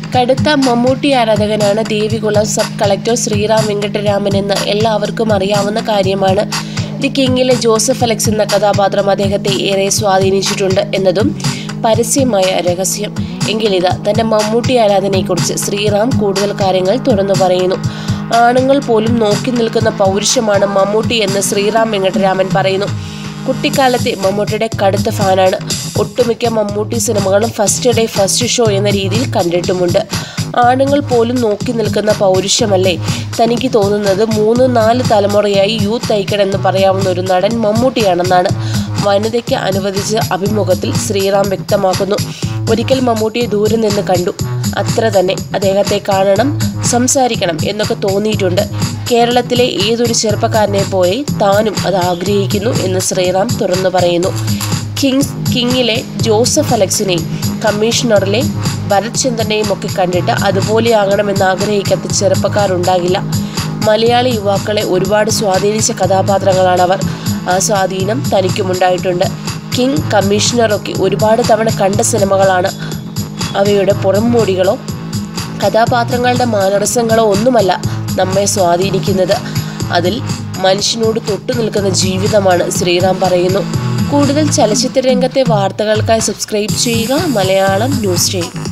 കടുത്ത മമ്മൂട്ടി ആരാധകനാണ് Devikulam sub collector Sriram Venkataraman എന്ന് എല്ലാവർക്കും അറിയാവുന്ന കാര്യമാണ് ദി കിങ്ങിലെ ജോസഫ് അലക്സ് എന്ന കഥാപാത്രം അദ്ദേഹത്തെ ഏറെ സ്വാധീനിച്ചിട്ടുണ്ട് എന്നതും പരസ്യമായ രഹസ്യം എങ്കിലിതാ തന്റെ മമ്മൂട്ടി ആരാധനയെക്കുറിച്ച് ശ്രീറാം കൂടുതൽ കാര്യങ്ങൾ തുറന്നു പറയുന്നു ആണുങ്ങൾ പോലും നോക്കി നിൽക്കുന്ന പൗരുഷമാണ് മമ്മൂട്ടി എന്ന് ശ്രീറാം വെങ്കട്ടരാമൻ പറയുന്നു കുട്ടിക്കാലത്തെ മമ്മൂട്ടിയുടെ കടുത്ത ഫാനാണ് ഒട്ടുമിക്ക മമ്മൂട്ടി സിനിമകളും ഫസ്റ്റ് ഡേ ഫസ്റ്റ് ഷോ എന്ന രീതിയിൽ കണ്ടിട്ടുമുണ്ട് ആണുങ്ങൾ പോലും നോക്കി നിൽക്കുന്ന പൗരുഷമല്ലേ തനിക്ക് തോന്നുന്നത് മൂന്ന് നാല് തലമുറയായി യൂത്ത് ഐക്കൺ എന്ന് പറയാവുന്ന ഒരു നടൻ മമ്മൂട്ടിയാണെന്നാണ് വനിതയ്ക്ക് അനുവദിച്ച അഭിമുഖത്തിൽ ശ്രീറാം വ്യക്തമാക്കുന്നു ഒരിക്കൽ മമ്മൂട്ടിയെ ദൂരെ നിന്ന് കണ്ടു അത്ര തന്നെ അദ്ദേഹത്തെ കാണണം സംസാരിക്കണം എന്നൊക്കെ തോന്നിയിട്ടുണ്ട് കേരളത്തിലെ ഏതൊരു ചെറുപ്പക്കാരനെ പോലെ താനും അത് ആഗ്രഹിക്കുന്നു എന്ന് ശ്രീറാം തുറന്നു പറയുന്നു കിങ്സ് കിങ്ങിലെ ജോസഫ് അലക്സിനെയും കമ്മീഷണറിലെ ഭരത് ചന്ദ്രനെയും ഒക്കെ കണ്ടിട്ട് അതുപോലെ ആകണമെന്ന് ആഗ്രഹിക്കാത്ത ചെറുപ്പക്കാരുണ്ടാകില്ല മലയാളി യുവാക്കളെ ഒരുപാട് സ്വാധീനിച്ച കഥാപാത്രങ്ങളാണവർ ആ സ്വാധീനം തനിക്കുമുണ്ടായിട്ടുണ്ട് കിങ് കമ്മീഷണറൊക്കെ ഒരുപാട് തവണ കണ്ട സിനിമകളാണ് അവയുടെ പുറംമൂടികളോ കഥാപാത്രങ്ങളുടെ മാനറിസങ്ങളോ ഒന്നുമല്ല നമ്മെ സ്വാധീനിക്കുന്നത് അതിൽ മനുഷ്യനോട് തൊട്ടു നിൽക്കുന്ന ജീവിതമാണ് ശ്രീറാം പറയുന്നു കൂടുതൽ ചലച്ചിത്ര രംഗത്തെ വാർത്തകൾക്കായി സബ്സ്ക്രൈബ് ചെയ്യുക മലയാളം ന്യൂസ് ചെയ്യും